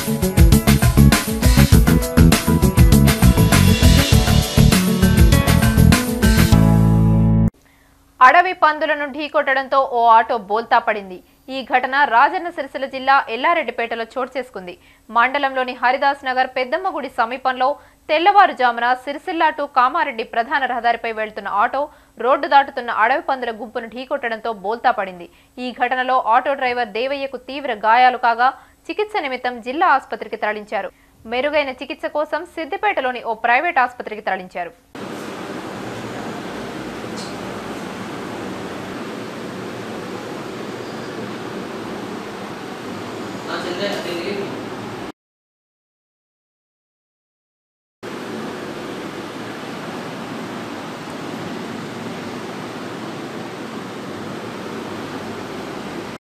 అడవి పందులను ఢీకొట్టడంతో ఓ ఆటో బోల్తా పడింది ఈ ఘటన రాజన్న సిరిసిల్ల జిల్లా ఎల్లారెడ్డిపేటలో చోటు చేసుకుంది మండలంలోని హరిదాస్ నగర్ పెద్దమ్మగుడి సమీపంలో తెల్లవారుజామున సిరిసిల్ల టు కామారెడ్డి ప్రధాన రహదారిపై వెళ్తున్న ఆటో రోడ్డు దాటుతున్న అడవి పందుల గుంపును ఢీకొట్టడంతో బోల్తా పడింది ఈ ఘటనలో ఆటో డ్రైవర్ దేవయ్యకు తీవ్ర గాయాలు కాగా చికిత్స నిమిత్తం జిల్లా ఆసుపత్రికి తరలించారు మెరుగైన చికిత్స కోసం సిద్దిపేటలోని ఓ ప్రైవేట్ ఆసుపత్రికి తరలించారు నా చెల్లె తిరిగి